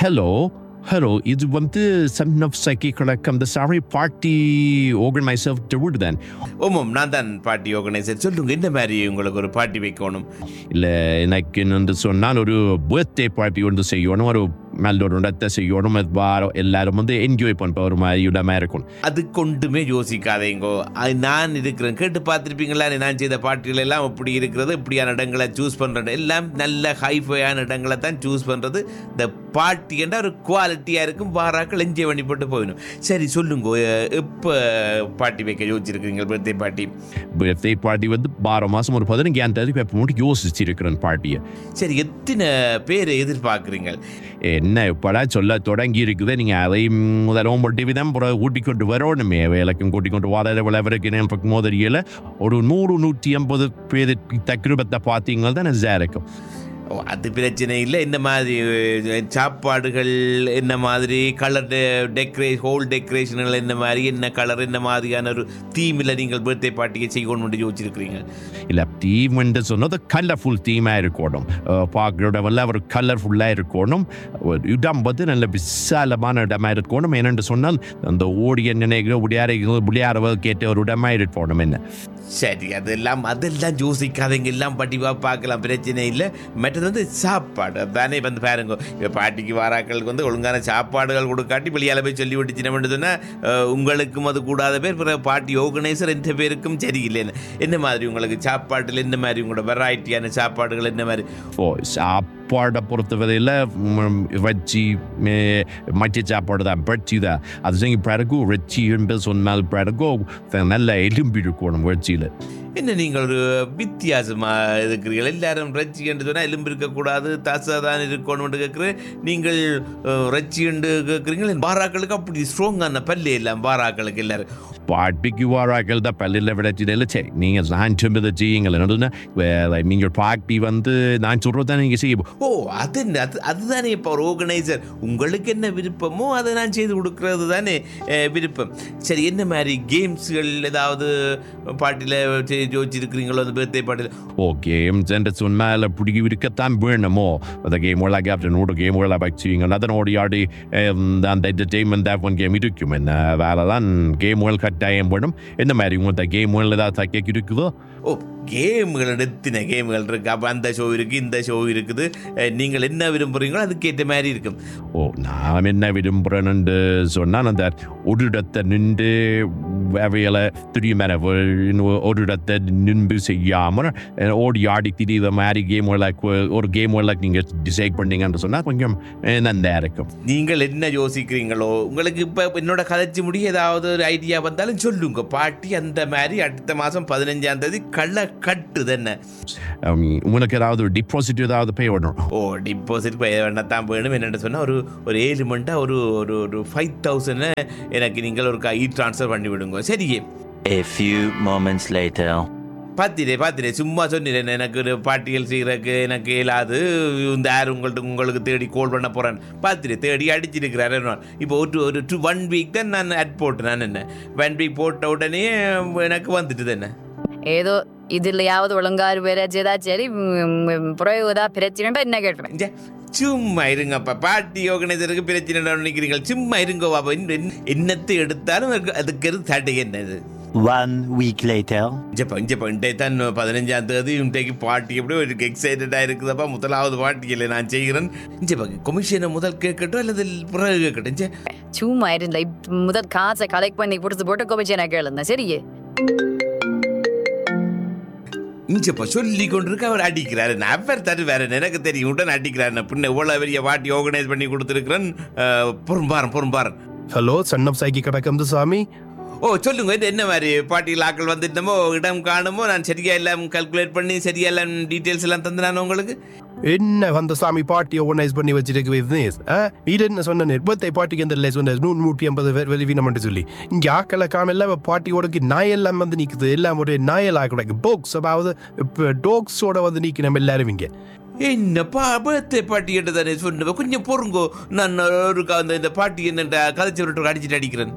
Hello hello இது வந்து Sun of சைக்கி கலக்கம் த சாரி பார்ட்டி ஆர்கனைசர் டுவுட் தான் ஓமம் நான் தான் பார்ட்டி ஆர்கனைசர் சொல்லுங்க இந்த மாதிரி உங்களுக்கு ஒரு பார்ட்டி வைக்கணும் இல்லை எனக்கு வந்து சொன்னால் ஒரு பர்த்டே பார்ட்டி ஒன்று செய்யணும் ஒரு நல்ல ஒரு இடத்தை செய்யணும் அது வாரம் எல்லாரும் வந்து என்ஜாய் பண்ணுற ஒரு மாதிரி இடமா இருக்கும் அது கொண்டுமே யோசிக்காதேங்கோ அது நான் இருக்கிறேன் கேட்டு பார்த்துருப்பீங்களா நான் செய்த பாட்டுகள் எல்லாம் இப்படி இருக்கிறது இப்படியான இடங்களை சூஸ் பண்ணுறது எல்லாம் நல்ல ஹைஃபையான இடங்களை தான் சூஸ் பண்ணுறது இந்த பார்ட்டி என்ற ஒரு குவாலிட்டியாக இருக்கும் வாராக்கள் என்ஜாய் பண்ணி போட்டு போயிடும் சரி சொல்லுங்க எப்போ பார்ட்டி வைக்க யோசிச்சிருக்கிறீங்க பர்த்டே பார்ட்டி பர்த்டே பார்ட்டி வந்து வாரம் மாதம் ஒரு பதினஞ்சாம் தேதி இப்போ மட்டும் யோசிச்சிருக்கிறேன் பார்ட்டியை சரி எத்தனை பேர் எதிர்பார்க்குறீங்க என்ன இப்படா சொல்ல தொடங்கி இருக்குது நீங்கள் அதை முதலும் ஒரு விதம் புறம் கூட்டிக் கொண்டு வரணுமே வேலைக்கும் கூட்டிக் கொண்டு வர விளைவருக்கு எனக்கு மோதரியில் ஒரு நூறு நூற்றி ஐம்பது பேர் தக்கிருபத்தை பார்த்தீங்கன்னா தான் நெஜா இருக்கும் ஓ, அது பிரச்சனை இல்லை இந்த மாதிரி அஹ், சாப்பாடுகள் என்ன மாதிரி கலர் டெக்கரே ஹோல் டெக்கரேஷன்கள் என்ன மாதிரி என்ன கலர் என்ன மாதிரியான ஒரு தீமில் நீங்கள் பர்த்டே பார்ட்டியை செய்யணும்னு யோசிச்சிருக்கிறீங்க இல்லை தீம் என்று சொன்னது கலர்ஃபுல் தீமாக இருக்கணும் பார்க்குறோட வல்ல ஒரு கலர்ஃபுல்லாக இருக்கணும் ஒரு இடம் வந்து நல்ல விசாலமான இடமா இருக்கணும் என்னென்று சொன்னால் அந்த ஓடிய நினைக்கிற விளையாட விளையாடுவ கேட்ட ஒரு இடமா இருக்கணும் என்ன சரி அதெல்லாம் அதெல்லாம் யோசிக்காதீங்க எல்லாம் பட்டிவா பார்க்கலாம் பிரச்சனை இல்லை மற்றது வந்து சாப்பாடு தானே வந்து பாருங்க இப்போ பாட்டிக்கு வாராக்களுக்கு வந்து ஒழுங்கான சாப்பாடுகள் கொடுக்காட்டி வெளியால் போய் சொல்லி விட்டுச்சினோம்னு சொன்னால் உங்களுக்கும் அது கூடாத பேர் பிறகு பாட்டி ஆர்கனைசர் எந்த பேருக்கும் சரியில்லைன்னு என்ன மாதிரி உங்களுக்கு சாப்பாட்டில் என்ன மாதிரி உங்களோட வெரைட்டியான சாப்பாடுகள் என்ன மாதிரி ஓ சாப்பாடை பொறுத்தவரையில் வச்சி மற்ற சாப்பாடு தான் பட்சி தான் அது செஞ்சு பிறகு ரெச்சி என்று சொன்னால் பிறகு நல்ல எலும்பி இருக்கணும் வச்சியில் என்ன நீங்கள் ஒரு வித்தியாசமாக இருக்கிறீர்கள் எல்லாரும் ரச்சி என்று சொன்னால் எலும்பு இருக்கக்கூடாது தசை தான் இருக்கணும்னு கேட்குற நீங்கள் அஹ், ரச்சி என்று கேட்குறீங்க பாராக்களுக்கு அப்படி ஸ்ட்ராங்கான பல்லு எல்லாம் பாராக்களுக்கு எல்லாரும் பாட்டிக்கு வாராக்கள் தான் பல்லில் விளைச்சிடல சரி நீங்கள் நான் சொன்னதை செய்யுங்கள் என்னதுன்னா வேலை நீங்கள் பாட்டி வந்து நான் சொல்கிறது தான் நீங்கள் செய்ய ஓ அது என்ன? அது அதுதானே இப்போ ஒரு ஆர்கனைசர் உங்களுக்கு என்ன விருப்பமோ அதை நான் செய்து கொடுக்கறது தானே அஹ், விருப்பம் சரி என்ன மாதிரி கேம்ஸ்கள் ஏதாவது பாட்டியில் யோசிச்சிருக்கிறீங்களோ அந்த பர்த்டே பாட்டில் ஓ கேம்ஸ் என்று சொன்னால் பிடிக்க இருக்கத்தான் வேணுமோ அந்த கேம்களாக அப்படின்னோட கேம்களை வச்சுங்க அதனோட ஆடி அந்த என்டர்டெயின்மெண்ட் ஒன் கேம் இருக்கும் என்ன வேலை தான் கேம்கள் கட்டாயம் வேணும் என்ன மாதிரி உங்கள்கிட்ட கேம்கள் ஏதாவது தைக்க இருக்குதோ ஓ கேம்கள் எடுத்தின கேம்கள் இருக்குது அப்போ அந்த ஷோ இருக்குது இந்த ஷோ இருக்குது அஹ், நீங்கள் என்ன விரும்புகிறீங்களோ அதுக்கேற்ற மாதிரி இருக்கும் ஓ நான் என்ன விரும்புகிறேன்னு சொன்னால் அந்த ஒரு இடத்தை நின்று அவைகளை தெரியுமே ஒரு இடத்தை நின்று செய்யாமல் ஓடி ஆடி திரிகிற மாதிரி கேம்களை ஒரு கேம்களை நீங்கள் டிசைட் பண்ணீங்கன்னு சொன்னால் கொஞ்சம் அஹ், நல்லா இருக்கும் நீங்கள் என்ன யோசிக்கிறீங்களோ உங்களுக்கு இப்போ என்னோட கதைச்சு முடிய ஏதாவது ஒரு ஐடியா வந்தாலும் சொல்லுங்க பாட்டி அந்த மாதிரி அடுத்த மாதம் பதினஞ்சாம் தேதி கள்ள கட்டுது என்ன Um, உங்களுக்கு ஏதாவது டிபாசிட் ஏதாவது பே பண்ணணும் ஓ டிபாசிட் வேணத்தான் வேணும் என்னென்னு சொன்னால் ஒரு ஒரு ஏழு மணிட்டா ஒரு ஒரு ஒரு ஃபைவ் தௌசண்ட் எனக்கு நீங்கள் ஒரு இ ட்ரான்ஸ்ஃபர் பண்ணி விடுங்க சரியே A few moments later. பார்த்திரே பார்த்திரே சும்மா சொன்னேன் எனக்கு ஒரு பாட்டியல் செய்கிறதுக்கு எனக்கு இயலாது இந்த யார் உங்கள்ட்ட உங்களுக்கு தேடி கால் பண்ண போகிறேன் பார்த்திரே தேடி அடிச்சிருக்கிறாரு இப்போ ஒரு ஒரு டூ ஒன் வீக் தான் நான் அட் போட்டேன் நான் என்ன ஒன் வீக் போட்ட உடனே எனக்கு வந்துட்டு என்ன ஏதோ இதுலயாவது ஒழுங்காறு பேர செய்தா சரி புறவு ஏதாவது பிரச்சனை என்ன கேட்டுவேன் இங்க, சும்மா இருங்கப்பா பாட்டி ஆர்கனைசருக்கு பிரச்சனை நினைக்கிறீங்க சும்மா இருங்க பாப்பா இன்ன- என்னத்தை எடுத்தாலும் அதுக்கு- அதுக்கு இருந்து தடை என்னது One week later. இஞ்சப்பா இஞ்சப்பா இன்றைய தான் பதினஞ்சாம் தேதி இன்றைக்கு பாட்டி எப்படி ஒரு எக்ஸைட்டடாக இருக்குதப்பா முதலாவது பாட்டியில் நான் செய்கிறேன் இஞ்சப்பா கொமிஷனை முதல் கேட்கட்டும் அல்லது பிறகு கேட்கட்டும் இஞ்ச சும்மா இருந்த இப்ப முதல் காசை கலெக்ட் பண்ணி கொடுத்து போட்டு கோபிச்சு நான் கேளுந்தேன் சரியே இஞ்சப்பா சொல்லி கொண்டிருக்க அவர் அடிக்கிறாரு நான் அவர் தருவாரு எனக்கு தெரியும் உடனே அடிக்கிறாரு நான் பின்ன இவ்வளோ பெரிய பாட்டி ஆர்கனைஸ் பண்ணி கொடுத்துருக்கிறேன் பொறும்பாரன் பொறும்பாரன் ஹலோ சன்னம் சைக்கி கடக்கம் சாமி ஓ சொல்லுங்க இது என்ன மாதிரி பாட்டியில் ஆக்கள் வந்துட்டமோ இடம் காணுமோ நான் சரியா எல்லாம் கல்குலேட் பண்ணி சரியா எல்லாம் டீட்டெயில்ஸ் எல்லாம் தந்துனானோ உங்களுக்கு என்ன வந்த சாமி பார்ட்டி ஆர்கனைஸ் பண்ணி வச்சிருக்கு பிஸ்னஸ் இது என்ன சொன்ன பர்த்டே பார்ட்டிக்கு எந்த இல்லை சொன்ன நூறு நூற்றி ஐம்பது பேர் வெளிவீனம் சொல்லி இங்கே ஆக்களை காம எல்லாம் பார்ட்டி உடக்கி நாய் எல்லாம் வந்து நிற்குது எல்லாம் ஒரு நாயெல்லாம் கிடைக்கு போக்ஸ் அதாவது இப்போ டோக்ஸோட வந்து நிற்கி நம்ம எல்லாரும் இங்கே என்னப்பா பர்த்டே பாட்டி என்று தானே சொன்னவ கொஞ்சம் பொறுங்கோ நான் ஒரு க- அந்த இந்த பாட்டி என்ன கதைச்சு விட்டு அடிச்சுட்டு அடிக்கிறேன்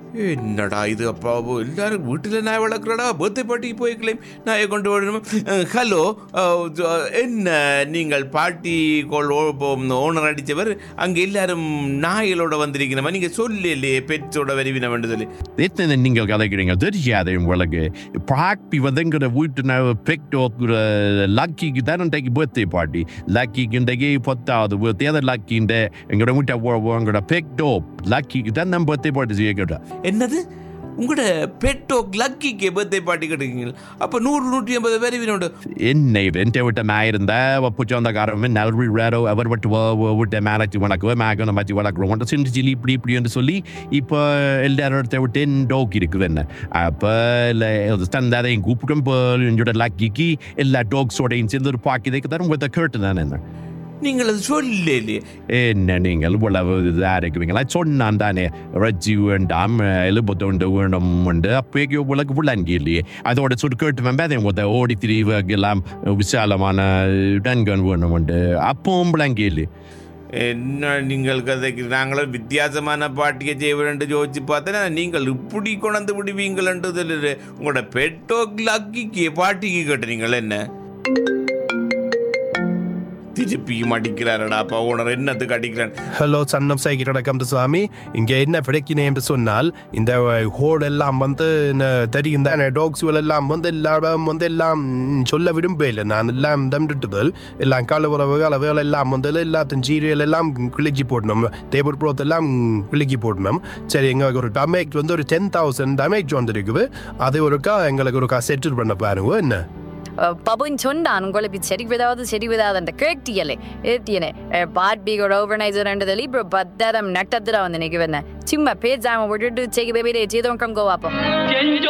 என்னடா இது அப்பா ஓ, எல்லாரும் வீட்டில் நாய் வளர்க்குறடா பர்த்டே பார்ட்டிக்கு போய்க்கலையும் நாயை கொண்டு வரணும் ஹலோ என்ன நீங்கள் பார்ட்டி கோல் ஓனர் அடித்தவர் அங்கே எல்லாரும் நாய்களோட வந்திருக்கிறமா நீங்கள் சொல்லலையே பெட்ஸோட வருவினம் என்று சொல்லி எத்தனை நீங்கள் கதைக்கிறீங்க தெரியாது உங்களுக்கு ப்ராக்பி வந்து எங்கிற வீட்டு பெக்டோக்குற லக்கிக்கு தான் இன்றைக்கு பர்த்டே பார்ட்டி லக்கிக்கு இன்றைக்கு பத்தாவது பர்த்டே அதை லக்கின்ற எங்களோட வீட்டை உங்களோட பெக்டோ லக்கிக்கு தான் நம்ம பர்த்டே பார்ட்டி செய்யக்கூடாது என்னது உங்களோட பெட்டோ லக்கிக்கு பர்த்டே பார்ட்டி கிடைக்குங்க அப்போ நூறு நூற்றி ஐம்பது வருவினோட என்னை வென்ட்ட விட்ட மாயிருந்த புச்சோந்தக்காரன் நல்வி ரேரோ அவர் விட்டு விட்ட மேலச்சி வளர்க்குவோம் மேகனை மாற்றி வளர்க்குறோம் சின்ன சில்லி இப்படி இப்படி என்று சொல்லி இப்போ எல்லாரும் இடத்த விட்டு டோக் இருக்குது என்ன அப்போ இல்லை தந்தாதையும் கூப்பிடும் இப்போ என்னோட லக்கிக்கு எல்லா டோக்ஸோடையும் சேர்ந்து ஒரு பாக்கிதைக்கு தரும் வித்த கேட்டு தான் என்ன நீங்கள் அது சொல்லலையே என்ன நீங்கள் இவ்வளவு இதாக இருக்குவீங்களா சொன்னான் தானே ரஜ்ஜி வேண்டாம் எலும்பத்தொண்டு வேணும் உண்டு அப்போக்கு உங்களுக்கு விளங்கி இல்லையே அதோட சுட்டு கேட்டு மேம்பே உத ஓடி திரிவெல்லாம் விசாலமான டன்கன் வேணும் உண்டு அப்பவும் விளங்கி இல்லையே என்ன நீங்கள் கதைக்கு நாங்களும் வித்தியாசமான பாட்டியை செய்ய வேண்டும் யோசிச்சு பார்த்தா நீங்கள் இப்படி கொண்டு விடுவீங்களன்றது உங்களோட பெட்டோ லக்கிக்கு பாட்டிக்கு கேட்டுறீங்கள் என்ன திருப்பியும் அடிக்கிறாரடா அப்பா உணர் என்னத்துக்கு அடிக்கிறான் ஹலோ சன்னம் சைக்கிட்ட கந்தசாமி இங்கே என்ன பிரச்சனை என்று சொன்னால் இந்த ஹோடு எல்லாம் வந்து என்ன தெரியும் தானே டாக்ஸ் எல்லாம் வந்து எல்லாம் வந்து எல்லாம் சொல்ல விரும்பல நான் எல்லாம் தம்பிட்டுதல் எல்லாம் கலவுறவு அளவுகள் எல்லாம் வந்து எல்லாத்தையும் சீரியல் எல்லாம் கிழிச்சி போடணும் டேபிள் க்ளோத் எல்லாம் கிழிச்சி போடணும் சரி எங்களுக்கு ஒரு டமேஜ் வந்து ஒரு டென் தௌசண்ட் டமேஜ் வந்துருக்குது அது ஒருக்கா எங்களுக்கு ஒருக்கா செட்டில் பண்ண பாருங்க என்ன பபுன் சொன்னான் உங்களுக்கு சரி விதாவது சரி விதாதுன்ற கேட்டியலே ஏத்தியனே பார்ட்டிக்கு ஆர்கனைசர் என்றதில் இப்போ பத்தரம் நட்டத்தில் வந்து நிற்க வந்தேன் சும்மா பேசாம விட்டுட்டு செய்ய பேபி செய்தவங்க கோவாப்போம்